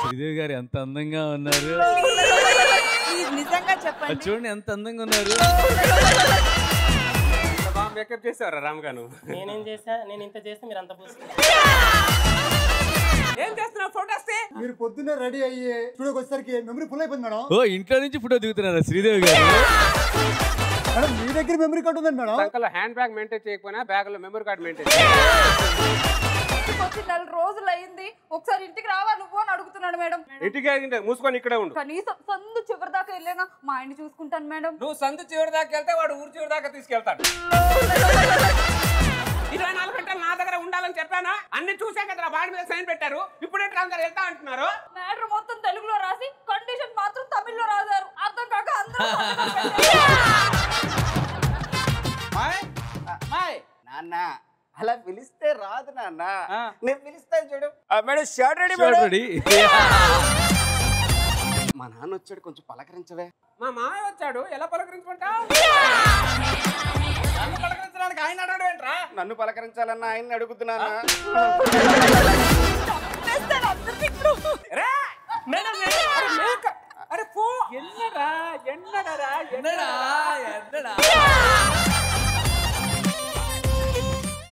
శ్రీదేవి గారు ఎంత అందంగా ఉన్నారు ప్లీజ్ నిజంగా అది చెప్పండి చూడండి ఎంత అందంగా ఉన్నారు బాగా మేకప్ చేసేవారా రామ్ గారు నేనేం చేసా నేను ఇంత చేస్తే మీరు అంత పూసి ఏం చేస్తున్నావు ఫోటోస్ మీరు పొద్దున్నే రెడీ అయ్యి స్టూడియోకి వచ్చేసరికి మెమరీ ఫుల్ అయిపోయింది మేడం ఓ ఇంట్లో నుంచి ఫోటో దిగుతున్నారా శ్రీదేవి గారు మేడం మీ దగ్గర మెమరీ కార్డు ఉందండి మేడం సంకల్లో హ్యాండ్ బ్యాగ్ మెయింటైన్ చేయకపోయినా బ్యాగ్ లో మెమరీ కార్డ్ మెయింటైన్ ఇంటికి వచ్చి నెల రోజులు అయింది ఒకసారి ఇంటికి రావా నువ్వు అని అడుగుతున్నాడు మేడం ఇంటికి వెళ్ళి మూసుకొని ఇక్కడే ఉండు కనీసం సందు చివరి దాకా వెళ్ళినా మా ఆయన చూసుకుంటాను మేడం నువ్వు సందు చివరి దాకా వెళ్తే వాడు ఊరు చివరి దాకా తీసుకెళ్తాడు ఇరవై నాలుగు గంటలు నా దగ్గర ఉండాలని చెప్పానా అన్ని చూసే కదా వాడి మీద సైన్ పెట్టారు ఇప్పుడే ట్రాన్స్ఫర్ వెళ్తా అంటున్నారు మ్యాటర్ మొత్తం తెలుగులో రాసి కండిషన్ మాత్రం తమిళ్లో రాశారు అర్థం కాక అందరూ సంతకాలు పెట్టారు. నాన్న అలా పిలిస్తే రాదు నాన్న ఆ. నేను పిలుస్తాను చూడు madam shirt ready Short ready. మా నాన్న వచ్చాడు కొంచెం పలకరించవే మా మామయ్య వచ్చాడు ఎలా పలకరించుకుంటావు నన్ను పలకరించడానికి ఆయన అడగడం ఏంట్రా నన్ను పలకరించాలన్న ఆయన్ని అడుగుతున్నానా చంపేస్తాను అందరినీ ఇప్పుడు. రే! మేడం, మేడం, అరే మేక- అరే పో ఎన్నడా ఎన్నడరా ఎన్నడా